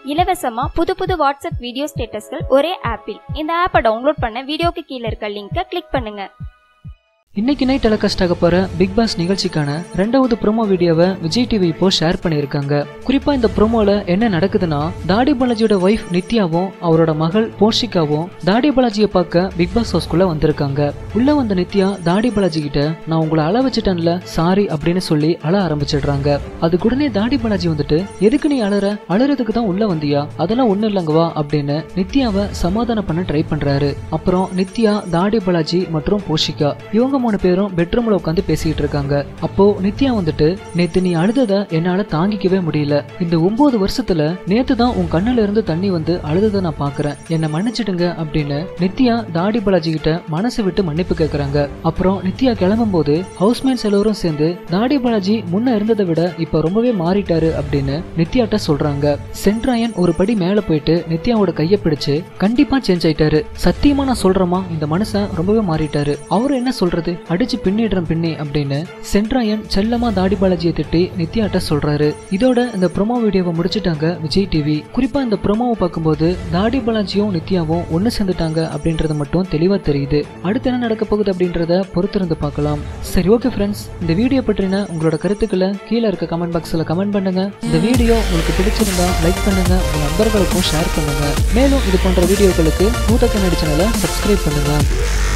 இலவசமா புது புது வாட்ஸ்அப் வீடியோ ஸ்டேட்டஸ்கள் ஒரே ஆப்பில் இந்த ஆப்பை டவுன்லோட் பண்ண வீடியோக்கு கீழே இருக்க லிங்கை கிளிக் பண்ணுங்க இன்னைக்கு நைட் டெலிகாஸ்ட் ஆக போற பிக் பாஸ் நிகழ்ச்சிக்கான ரெண்டாவது ப்ரோமோ வீடியோவை விஜய் டிவி இப்போ ஷேர் பண்ணியிருக்காங்க குறிப்பா இந்த ப்ரோமோல என்ன நடக்குதுன்னா தாடி பாலாஜியோட ஒய்ஃப் நித்யாவும் அவரோட மகள் போஷிகாவும் தாடி பாலாஜியை பார்க்க பிக் பாஸ் ஹவுஸ்குள்ள வந்திருக்காங்க உள்ள வந்த நித்யா தாடி பாலாஜி கிட்ட நான் உங்களை அழ வச்சுட்டேன்ல சாரி அப்படின்னு சொல்லி அழ ஆரம்பிச்சிடுறாங்க அதுக்கு உடனே தாடி பாலாஜி வந்துட்டு எதுக்கு நீ அழற அழறதுக்கு தான் உள்ள வந்தியா அதெல்லாம் ஒண்ணு இல்லைங்க வா அப்படின்னு நித்யாவை சமாதானம் பண்ண ட்ரை பண்றாரு அப்புறம் நித்யா தாடி பாலாஜி மற்றும் போஷிகா இவங்க மூணு பேரும் பெட்ரூம்ல உட்காந்து பேசிக்கிட்டு இருக்காங்க அப்போ நித்யா வந்துட்டு நேத்து நீ அழுதத என்னால தாங்கிக்கவே முடியல இந்த ஒன்பது வருஷத்துல நேத்து தான் உன் கண்ணுல இருந்து தண்ணி வந்து அழுதத நான் பாக்குறேன் என்ன மன்னிச்சிடுங்க அப்படின்னு நித்யா தாடி பாலாஜி கிட்ட மனசு விட்டு மன்னிப்பு கேக்குறாங்க அப்புறம் நித்யா கிளம்பும் போது ஹவுஸ்மேட்ஸ் எல்லோரும் சேர்ந்து தாடி பாலாஜி முன்ன இருந்ததை விட இப்ப ரொம்பவே மாறிட்டாரு அப்படின்னு நித்யாட்ட சொல்றாங்க சென்ட்ராயன் ஒரு படி மேல போயிட்டு நித்யாவோட கைய பிடிச்சு கண்டிப்பா சேஞ்ச் ஆயிட்டாரு சத்தியமா நான் சொல்றேமா இந்த மனுஷன் ரொம்பவே மாறிட்டாரு அவரு என்ன சொல்றது அடிச்சு பின்னிடுறேன் பின்னி அப்படின்னு சென்ட்ராயன் செல்லமா தாடி பாலாஜியை திட்டி நித்யாட்ட சொல்றாரு இதோட இந்த ப்ரோமோ வீடியோவை முடிச்சிட்டாங்க விஜய் டிவி குறிப்பா இந்த ப்ரோமோவை பார்க்கும்போது தாடி பாலாஜியும் நித்யாவும் ஒன்னு சேர்ந்துட்டாங்க அப்படின்றது மட்டும் தெளிவா தெரியுது அடுத்து என்ன நடக்க போகுது அப்படின்றத பொறுத்திருந்து பார்க்கலாம் சரி ஓகே ஃப்ரெண்ட்ஸ் இந்த வீடியோ பற்றின உங்களோட கருத்துக்களை கீழே இருக்க கமெண்ட் பாக்ஸ்ல கமெண்ட் பண்ணுங்க இந்த வீடியோ உங்களுக்கு பிடிச்சிருந்தா லைக் பண்ணுங்க உங்க நண்பர்களுக்கும் ஷேர் பண்ணுங்க மேலும் இது போன்ற வீடியோக்களுக்கு நூத்தக்க நடி சேனலை சப்ஸ்கிரைப் பண்ணுங்க